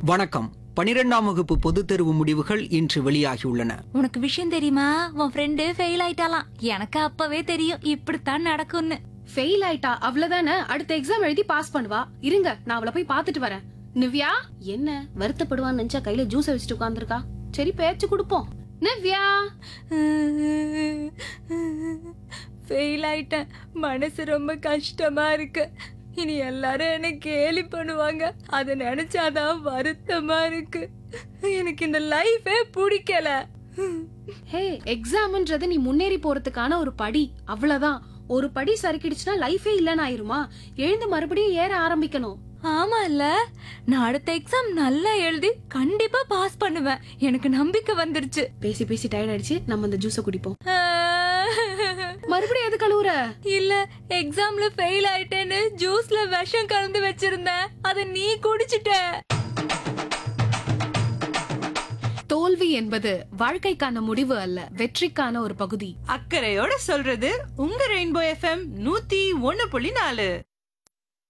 வணக்கம் பனிரெண்டாம் வகுப்பு பொதுத் தேர்வு முடிவுகள் இன்று வெளியாகியுள்ளன உனக்கு விஷயம் தெரியுமா உன் ஃப்ரெண்டு ஃபெயில் ஆயிட்டாலாம் எனக்கு அப்பவே தெரியும் இப்படித்தான் நடக்கும்னு ஃபெயில் ஆயிட்டா அவ்வளவுதானே அடுத்த எக்ஸாம் எழுதி பாஸ் பண்ணுவா இருங்க நான் அவளை போய் பாத்துட்டு வரேன் நிவ்யா என்ன வருத்தப்படுவான்னு நினைச்சா கையில ஜூஸ் வச்சுட்டு உட்கார்ந்திருக்கா சரி பேச்சு கொடுப்போம் நிவ்யா ஃபெயில் ஆயிட்டேன் மனசு ரொம்ப கஷ்டமா இருக்கு இனி எல்லாரும் என்ன கேலி பண்ணுவாங்க அதை நினைச்சாதான் வருத்தமா இருக்கு எனக்கு இந்த லைஃபே பிடிக்கல ஹே எக்ஸாம்ன்றது நீ முன்னேறி போறதுக்கான ஒரு படி அவ்வளவுதான் ஒரு படி சறுக்கிடுச்சுன்னா லைஃபே இல்லைன்னு ஆயிருமா எழுந்து மறுபடியும் ஏற ஆரம்பிக்கணும் ஆமா இல்ல நான் அடுத்த எக்ஸாம் நல்லா எழுதி கண்டிப்பா பாஸ் பண்ணுவேன் எனக்கு நம்பிக்கை வந்துருச்சு பேசி பேசி டயர்ட் ஆயிடுச்சு நம்ம இந்த ஜூஸை குடிப்போம் மறுபடியும் எது கழுவுற இல்ல எக்ஸாம்ல ஃபெயில் ஆயிட்டேன்னு ஜூஸ்ல விஷம் கலந்து வச்சிருந்தேன் அத நீ குடிச்சிட்ட தோல்வி என்பது வாழ்க்கைக்கான முடிவு அல்ல வெற்றிக்கான ஒரு பகுதி அக்கறையோட சொல்றது உங்க ரெயின்போ எஃப்எம் நூத்தி ஒன்னு புள்ளி நாலு